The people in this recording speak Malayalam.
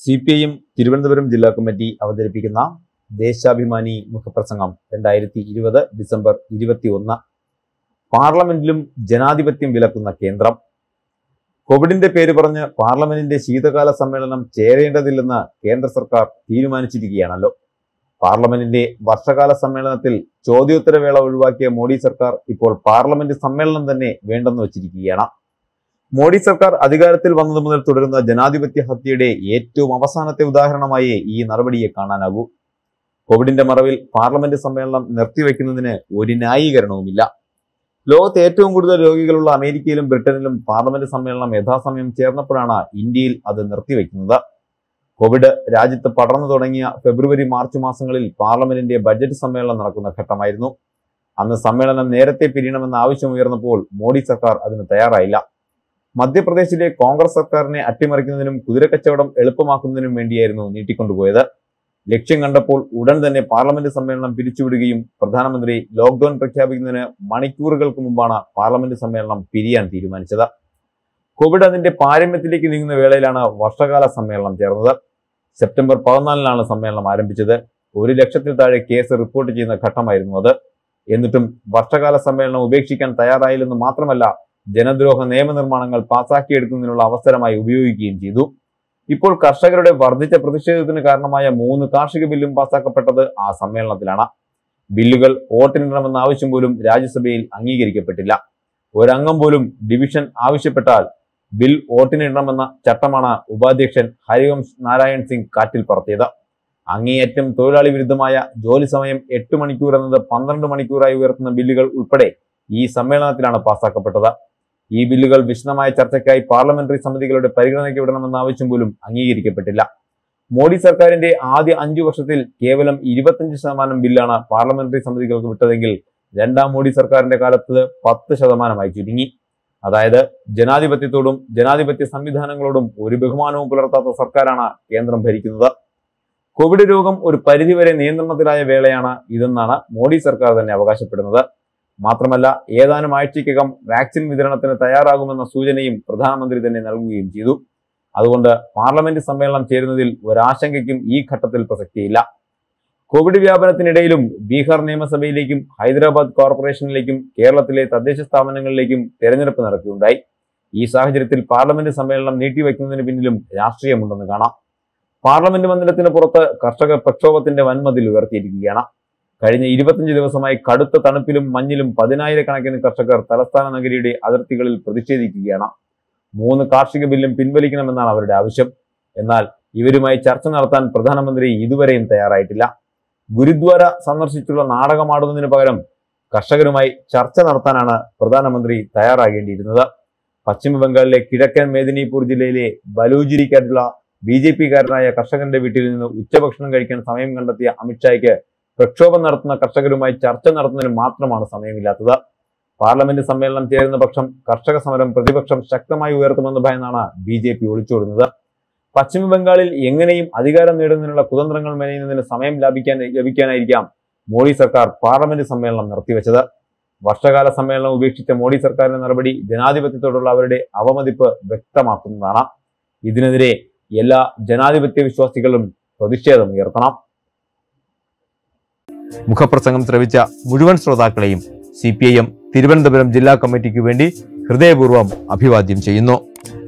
C P I M Thiruvananthapuram ജില്ലാ കമ്മിറ്റി അവതരിപ്പിക്കുന്ന ദേശാഭിമാനി മുഖപ്രസംഗം രണ്ടായിരത്തി ഇരുപത് ഡിസംബർ ഇരുപത്തി ഒന്ന് പാർലമെന്റിലും ജനാധിപത്യം വിലക്കുന്ന കേന്ദ്രം കോവിഡിന്റെ പേര് പറഞ്ഞ് പാർലമെന്റിന്റെ ശീതകാല സമ്മേളനം ചേരേണ്ടതില്ലെന്ന് കേന്ദ്ര സർക്കാർ തീരുമാനിച്ചിരിക്കുകയാണല്ലോ പാർലമെന്റിന്റെ വർഷകാല സമ്മേളനത്തിൽ ചോദ്യോത്തരവേള ഒഴിവാക്കിയ മോഡി സർക്കാർ ഇപ്പോൾ പാർലമെന്റ് സമ്മേളനം തന്നെ വേണ്ടെന്ന് വച്ചിരിക്കുകയാണ് മോഡി സർക്കാർ അധികാരത്തിൽ വന്നതു മുതൽ തുടരുന്ന ജനാധിപത്യ ഹത്യയുടെ ഏറ്റവും അവസാനത്തെ ഉദാഹരണമായി ഈ നടപടിയെ കാണാനാകൂ കോവിഡിന്റെ മറവിൽ പാർലമെന്റ് സമ്മേളനം നിർത്തിവെക്കുന്നതിന് ഒരു ന്യായീകരണവുമില്ല ലോകത്ത് ഏറ്റവും കൂടുതൽ രോഗികളുള്ള അമേരിക്കയിലും ബ്രിട്ടനിലും പാർലമെന്റ് സമ്മേളനം യഥാസമയം ചേർന്നപ്പോഴാണ് ഇന്ത്യയിൽ അത് നിർത്തിവെക്കുന്നത് കോവിഡ് രാജ്യത്ത് പടർന്നു തുടങ്ങിയ ഫെബ്രുവരി മാർച്ച് മാസങ്ങളിൽ പാർലമെന്റിന്റെ ബജറ്റ് സമ്മേളനം നടക്കുന്ന ഘട്ടമായിരുന്നു അന്ന് സമ്മേളനം നേരത്തെ പിരിയണമെന്ന ആവശ്യം ഉയർന്നപ്പോൾ മോഡി സർക്കാർ അതിന് തയ്യാറായില്ല മധ്യപ്രദേശിലെ കോൺഗ്രസ് സർക്കാരിനെ അട്ടിമറിക്കുന്നതിനും കുതിരക്കച്ചവടം എളുപ്പമാക്കുന്നതിനും വേണ്ടിയായിരുന്നു നീട്ടിക്കൊണ്ടുപോയത് ലക്ഷ്യം കണ്ടപ്പോൾ ഉടൻ തന്നെ പാർലമെന്റ് സമ്മേളനം പിരിച്ചുവിടുകയും പ്രധാനമന്ത്രി ലോക്ഡൌൺ പ്രഖ്യാപിക്കുന്നതിന് മണിക്കൂറുകൾക്ക് മുമ്പാണ് പാർലമെന്റ് സമ്മേളനം പിരിയാൻ തീരുമാനിച്ചത് കോവിഡ് അതിന്റെ പാരമ്യത്തിലേക്ക് നീങ്ങുന്ന വേളയിലാണ് വർഷകാല സമ്മേളനം ചേർന്നത് സെപ്റ്റംബർ പതിനാലിനാണ് സമ്മേളനം ആരംഭിച്ചത് ഒരു ലക്ഷത്തിൽ താഴെ കേസ് റിപ്പോർട്ട് ചെയ്യുന്ന ഘട്ടമായിരുന്നു അത് എന്നിട്ടും വർഷകാല സമ്മേളനം ഉപേക്ഷിക്കാൻ തയ്യാറായില്ലെന്ന് മാത്രമല്ല ജനദ്രോഹ നിയമനിർമ്മാണങ്ങൾ പാസാക്കിയെടുക്കുന്നതിനുള്ള അവസരമായി ഉപയോഗിക്കുകയും ചെയ്തു ഇപ്പോൾ കർഷകരുടെ വർദ്ധിച്ച പ്രതിഷേധത്തിന് കാരണമായ മൂന്ന് കാർഷിക ബില്ലും പാസാക്കപ്പെട്ടത് ആ സമ്മേളനത്തിലാണ് ബില്ലുകൾ വോട്ടിനിടണമെന്ന ആവശ്യം പോലും രാജ്യസഭയിൽ അംഗീകരിക്കപ്പെട്ടില്ല ഒരംഗം പോലും ഡിവിഷൻ ആവശ്യപ്പെട്ടാൽ ബിൽ വോട്ടിനിടണമെന്ന ചട്ടമാണ് ഉപാധ്യക്ഷൻ ഹരിവംശ് നാരായൺ സിംഗ് കാറ്റിൽ പറത്തിയത് അങ്ങേയറ്റം തൊഴിലാളി വിരുദ്ധമായ ജോലി സമയം എട്ട് മണിക്കൂർ എന്നത് പന്ത്രണ്ട് മണിക്കൂറായി ഉയർത്തുന്ന ബില്ലുകൾ ഉൾപ്പെടെ ഈ സമ്മേളനത്തിലാണ് പാസാക്കപ്പെട്ടത് ഈ ബില്ലുകൾ വിശദമായ ചർച്ചയ്ക്കായി പാർലമെന്ററി സമിതികളുടെ പരിഗണനയ്ക്ക് വിടണമെന്ന ആവശ്യം പോലും അംഗീകരിക്കപ്പെട്ടില്ല മോഡി സർക്കാരിന്റെ ആദ്യ അഞ്ചു വർഷത്തിൽ കേവലം ഇരുപത്തഞ്ച് ശതമാനം ബില്ലാണ് പാർലമെന്ററി സമിതികൾക്ക് വിട്ടതെങ്കിൽ രണ്ടാം മോഡി സർക്കാരിന്റെ കാലത്ത് പത്ത് ശതമാനമായി ചുരുങ്ങി അതായത് ജനാധിപത്യത്തോടും ജനാധിപത്യ സംവിധാനങ്ങളോടും ഒരു ബഹുമാനവും പുലർത്താത്ത സർക്കാരാണ് കേന്ദ്രം ഭരിക്കുന്നത് കോവിഡ് രോഗം ഒരു പരിധിവരെ നിയന്ത്രണത്തിലായ വേളയാണ് ഇതെന്നാണ് മോഡി സർക്കാർ തന്നെ അവകാശപ്പെടുന്നത് മാത്രമല്ല ഏതാനും ആഴ്ചയ്ക്കകം വാക്സിൻ വിതരണത്തിന് തയ്യാറാകുമെന്ന സൂചനയും പ്രധാനമന്ത്രി തന്നെ നൽകുകയും ചെയ്തു അതുകൊണ്ട് പാർലമെന്റ് സമ്മേളനം ചേരുന്നതിൽ ഒരാശങ്കയ്ക്കും ഈ ഘട്ടത്തിൽ പ്രസക്തിയില്ല കോവിഡ് വ്യാപനത്തിനിടയിലും ബീഹാർ നിയമസഭയിലേക്കും ഹൈദരാബാദ് കോർപ്പറേഷനിലേക്കും കേരളത്തിലെ തദ്ദേശ സ്ഥാപനങ്ങളിലേക്കും തെരഞ്ഞെടുപ്പ് നടക്കുകയുണ്ടായി ഈ സാഹചര്യത്തിൽ പാർലമെന്റ് സമ്മേളനം നീട്ടിവെക്കുന്നതിന് പിന്നിലും രാഷ്ട്രീയമുണ്ടെന്ന് കാണാം പാർലമെന്റ് മന്ദിരത്തിന് പുറത്ത് കർഷക പ്രക്ഷോഭത്തിന്റെ വൻമതിൽ ഉയർത്തിയിരിക്കുകയാണ് കഴിഞ്ഞ ഇരുപത്തിയഞ്ച് ദിവസമായി കടുത്ത തണുപ്പിലും മഞ്ഞിലും പതിനായിരക്കണക്കിന് കർഷകർ തലസ്ഥാന നഗരിയുടെ അതിർത്തികളിൽ പ്രതിഷേധിക്കുകയാണ് മൂന്ന് കാർഷിക ബില്ലും പിൻവലിക്കണമെന്നാണ് അവരുടെ ആവശ്യം എന്നാൽ ഇവരുമായി ചർച്ച നടത്താൻ പ്രധാനമന്ത്രി ഇതുവരെയും തയ്യാറായിട്ടില്ല ഗുരുദ്വാര സന്ദർശിച്ചുള്ള നാടകമാടുന്നതിന് പകരം കർഷകരുമായി ചർച്ച നടത്താനാണ് പ്രധാനമന്ത്രി തയ്യാറാകേണ്ടിയിരുന്നത് പശ്ചിമ ബംഗാളിലെ കിഴക്കൻ മേദിനിപൂർ ജില്ലയിലെ ബലൂജിരിക്കായിട്ടുള്ള ബി ജെ പിക്കാരനായ കർഷകന്റെ വീട്ടിൽ നിന്ന് ഉച്ചഭക്ഷണം കഴിക്കാൻ സമയം കണ്ടെത്തിയ അമിത്ഷായ്ക്ക് പ്രക്ഷോഭം നടത്തുന്ന കർഷകരുമായി ചർച്ച നടത്തുന്നതിന് മാത്രമാണ് സമയമില്ലാത്തത് പാർലമെന്റ് സമ്മേളനം ചേരുന്ന പക്ഷം കർഷക സമരം പ്രതിപക്ഷം ശക്തമായി ഉയർത്തുമെന്ന് ഭയന്നാണ് ബി ജെ പി ഒളിച്ചോടുന്നത് പശ്ചിമ ബംഗാളിൽ എങ്ങനെയും അധികാരം നേടുന്നതിനുള്ള കുതന്ത്രങ്ങൾ മെനയുന്നതിന് സമയം ലാഭിക്കാൻ ലഭിക്കാനായിരിക്കാം മോഡി സർക്കാർ പാർലമെന്റ് സമ്മേളനം നിർത്തിവെച്ചത് വർഷകാല സമ്മേളനം ഉപേക്ഷിച്ച മോഡി സർക്കാരിന്റെ നടപടി ജനാധിപത്യത്തോടുള്ള അവരുടെ അവമതിപ്പ് വ്യക്തമാക്കുന്നതാണ് ഇതിനെതിരെ എല്ലാ ജനാധിപത്യ വിശ്വാസികളും പ്രതിഷേധം ഉയർത്തണം മുഖപ്രസംഗം ശ്രവിച്ച മുഴുവൻ ശ്രോതാക്കളെയും C P I M Thiruvananthapuram ജില്ലാ കമ്മിറ്റിക്ക് വേണ്ടി ഹൃദയപൂർവ്വം അഭിവാദ്യം ചെയ്യുന്നു